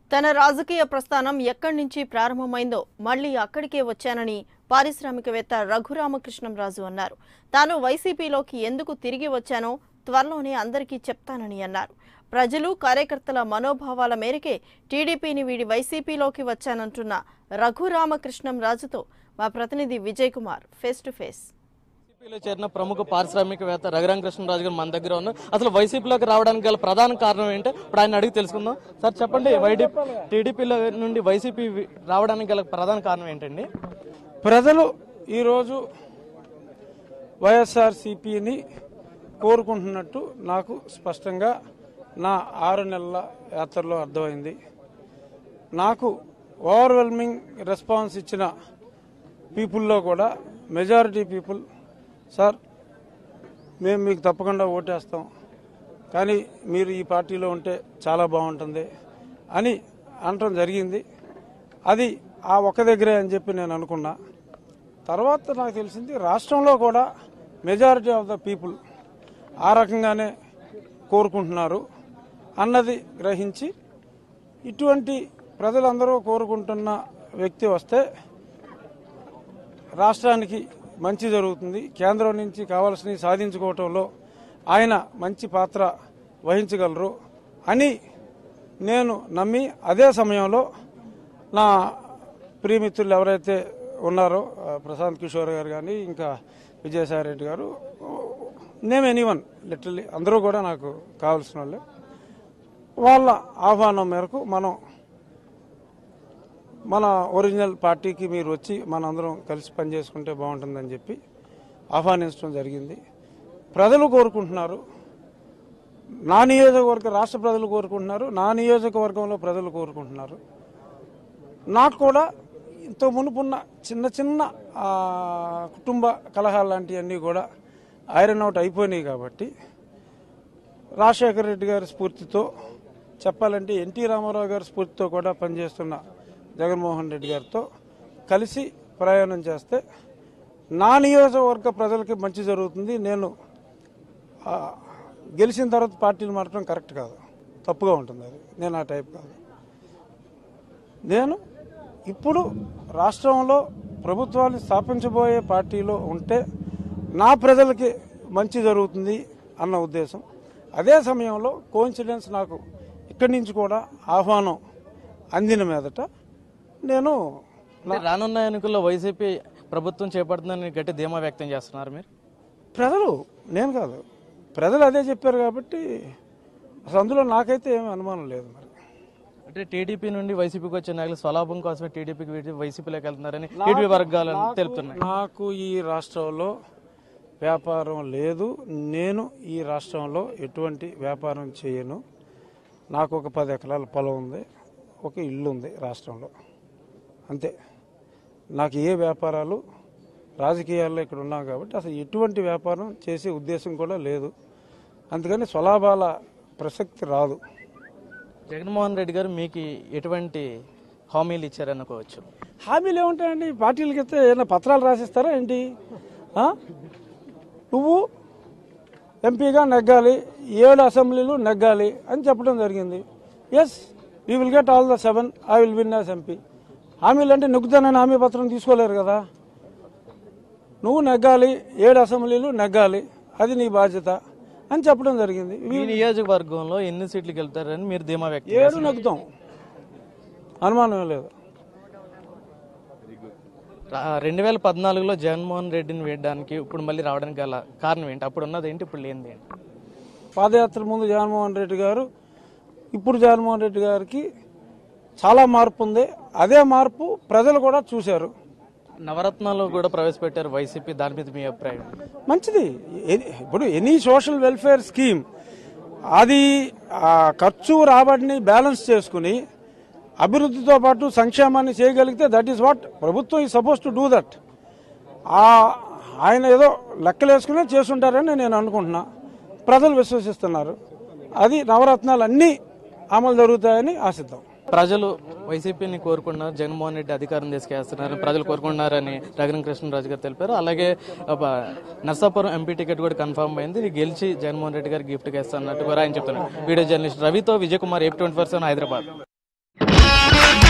తన రాజకీయ ప్రస్థానం ఎక్కడి నుంచి ప్రారంభమైందో మళ్లీ అక్కడికే వచ్చానని పారిశ్రామికవేత్త రఘురామకృష్ణంరాజు అన్నారు తాను వైసీపీలోకి ఎందుకు తిరిగి వచ్చానో త్వరలోనే అందరికీ చెప్తానని అన్నారు ప్రజలు కార్యకర్తల మనోభావాల మేరకే టీడీపీని వీడి వైసీపీలోకి వచ్చానంటున్న రఘురామకృష్ణంరాజుతో మా ప్రతినిధి Vijay Kumar face to face వైసీపీలో చేరిన ప్రముఖ పారిశ్రామికవేత్త రఘురామ కృష్ణరాజు గారు మన దగ్గర ఉన్నారు అసలు వైసీపీలోకి రావడానికి గల ప్రధాన కారణం ఏంటో ఇప్పుడు ఆయన అడిగి తెలుసుకుందాం సార్ చెప్పండి వైడీపీ టీడీపీలో నుండి వైసీపీ వి- రావడానికి గల ప్రధాన కారణం ఏంటండి ప్రజలు ఈరోజు వైఎస్ఆర్సిపిని కోరుకుంటున్నట్టు నాకు స్పష్టంగా నా ఆరు నెలల యాత్రలో అర్థమైంది నాకు ఓవర్వెల్మింగ్ రెస్పాన్స్ ఇచ్చిన పీపుల్లో కూడా మెజారిటీ పీపుల్ సార్ మేము మీకు తప్పకుండా ఓటేస్తాం కానీ మీరు ఈ పార్టీలో ఉంటే చాలా బాగుంటుంది అని అనటం జరిగింది అది ఆ ఒక్క దగ్గరే అని చెప్పి నేను అనుకున్నా తర్వాత నాకు తెలిసింది రాష్ట్రంలో కూడా మెజారిటీ ఆఫ్ ద పీపుల్ ఆ రకంగానే కోరుకుంటున్నారు అన్నది గ్రహించి ఇటువంటి ప్రజలందరూ కోరుకుంటున్న వ్యక్తి వస్తే రాష్ట్రానికి మంచి జరుగుతుంది కేంద్రం నుంచి కావాల్సినవి సాధించుకోవటంలో ఆయన మంచి పాత్ర వహించగలరు అని నేను నమ్మి అదే సమయంలో నా ప్రియమిత్రులు ఎవరైతే ఉన్నారో ఆ, ప్రశాంత్ కిషోర్ గారు కానీ ఇంకా విజయసాయి రెడ్డి గారు నేమ్ ఎనీవన్ లిటరలీ అందరూ కూడా నాకు కావాల్సిన వాళ్ళే వాళ్ళ ఆహ్వానం మేరకు మనం మన ఒరిజినల్ పార్టీకి మీరు వచ్చి మనందరం కలిసి పనిచేసుకుంటే బాగుంటుందని చెప్పి ఆహ్వానించడం జరిగింది ప్రజలు కోరుకుంటున్నారు నా నియోజకవర్గ రాష్ట్ర ప్రజలు కోరుకుంటున్నారు నా నియోజకవర్గంలో ప్రజలు కోరుకుంటున్నారు నాకు కూడా ఇంత మునుపున్న చిన్న చిన్న ఆ, కుటుంబ కలహాలు లాంటివన్నీ కూడా ఐరన్ అవుట్ అయిపోయినాయి కాబట్టి రాజశేఖర రెడ్డి గారి స్ఫూర్తితో చెప్పాలంటే ఎన్టీ రామారావు గారి స్ఫూర్తితో కూడా పనిచేస్తున్న జగన్మోహన్ రెడ్డి గారితో కలిసి ప్రయాణం చేస్తే నా నియోజకవర్గ ప్రజలకి మంచి జరుగుతుంది నేను ఆ, గెలిచిన తర్వాత పార్టీలు మారడం కరెక్ట్ కాదు తప్పుగా ఉంటుంది అది నేను ఆ టైప్ కాదు నేను ఇప్పుడు రాష్ట్రంలో ప్రభుత్వాన్ని స్థాపించబోయే పార్టీలో ఉంటే నా ప్రజలకి మంచి జరుగుతుంది అన్న ఉద్దేశం అదే సమయంలో కోఇన్సిడెన్స్ నాకు ఇక్కడి నుంచి కూడా ఆహ్వానం అందిన మీదట నేను అంటే రానున్న ఎన్నికల్లో వైసీపీ ప్రభుత్వం చేపడుతుందని గట్టి ధీమా వ్యక్తం చేస్తున్నారు మీరు ప్రజలు నేను కాదు ప్రజలు అదే చెప్పారు కాబట్టి అసలు అందులో నాకైతే ఏమీ అనుమానం లేదు మరి అంటే టీడీపీ నుండి వైసీపీకి వచ్చే నాయకులు స్వలాభం కోసమే టీడీపీకి వీటి వైసీపీలోకి వెళ్తున్నారని టీడీపీ వర్గాలు తెలుపుతున్నాయి నాకు ఈ రాష్ట్రంలో వ్యాపారం లేదు నేను ఈ రాష్ట్రంలో ఎటువంటి వ్యాపారం చేయను నాకు ఒక పది ఎకరాల పొలం ఉంది ఒక ఇల్లు ఉంది రాష్ట్రంలో అంతే నాకు ఏ వ్యాపారాలు రాజకీయాల్లో ఇక్కడ ఉన్నాం కాబట్టి అసలు ఎటువంటి వ్యాపారం చేసే ఉద్దేశం కూడా లేదు అందుకని స్వలాభాల ప్రసక్తి రాదు జగన్మోహన్ రెడ్డి గారు మీకు ఎటువంటి హామీలు ఇచ్చారనుకోవచ్చు హామీలు ఏముంటాయండి పార్టీలకి అయితే ఏమైనా పత్రాలు రాసిస్తారా ఏంటి ఆ? నువ్వు ఎంపీగా నెగ్గాలి ఏడు అసెంబ్లీలు నెగ్గాలి అని చెప్పడం జరిగింది yes we will get all the seven I will win as MP హామీలు అంటే నెగ్గుతానని హామీ పత్రం తీసుకోలేరు కదా నువ్వు నెగ్గాలి ఏడు అసెంబ్లీలు నెగ్గాలి అది నీ బాధ్యత అని చెప్పడం జరిగింది ఈ నియోజకవర్గంలో ఎన్ని సీట్లు గెలుతారని మీరు ధీమా వ్యక్తం ఏడు నెగ్గుతాం అనుమానం లేదు రెండు వేల పద్నాలుగులో జగన్మోహన్ రెడ్డిని వేయడానికి ఇప్పుడు మళ్ళీ రావడానికి గల కారణం ఏంటి అప్పుడు ఉన్నది ఏంటి ఇప్పుడు లేనిది ఏంటి పాదయాత్ర ముందు జగన్మోహన్ రెడ్డి గారు ఇప్పుడు జగన్మోహన్ రెడ్డి గారికి చాలా మార్పు ఉంది అదే మార్పు ప్రజలు కూడా చూశారు నవరత్నాలు కూడా ప్రవేశపెట్టారు వైసీపీ దాని మీద మీ అభిప్రాయం మంచిది ఎ- ఇప్పుడు ఎనీ సోషల్ వెల్ఫేర్ స్కీమ్ అది ఆ ఖర్చు రాబడిని బ్యాలెన్స్ చేసుకుని అభివృద్ధితో పాటు సంక్షేమాన్ని చేయగలిగితే దట్ ఈస్ వాట్ ప్రభుత్వం ఈ సపోజ్ టు డూ దట్ ఆయన ఏదో లెక్కలేసుకునే చేసుంటారని నేను అనుకుంటున్నా ప్రజలు విశ్వసిస్తున్నారు అది నవరత్నాలు అన్నీ అమలు జరుగుతాయని ఆశిద్దాం ప్రజలు వైసీపీని కోరుకున్నారు జగన్మోహన్ రెడ్డి అధికారం తీసుకేస్తున్నారు ప్రజలు కోరుకుంటున్నారని రఘురం కృష్ణరాజు గారు తెలిపారు అలాగే ఒక నర్సాపురం ఎంపీ టికెట్ కూడా కన్ఫర్మ్ అయింది ఇది గెలిచి జగన్మోహన్ రెడ్డి గారు గిఫ్ట్ ఇస్తారన్నట్టు కూడా ఆయన చెప్తున్నారు వీడియో జర్నలిస్ట్ రవితో Vijay Kumar AP twenty Hyderabad news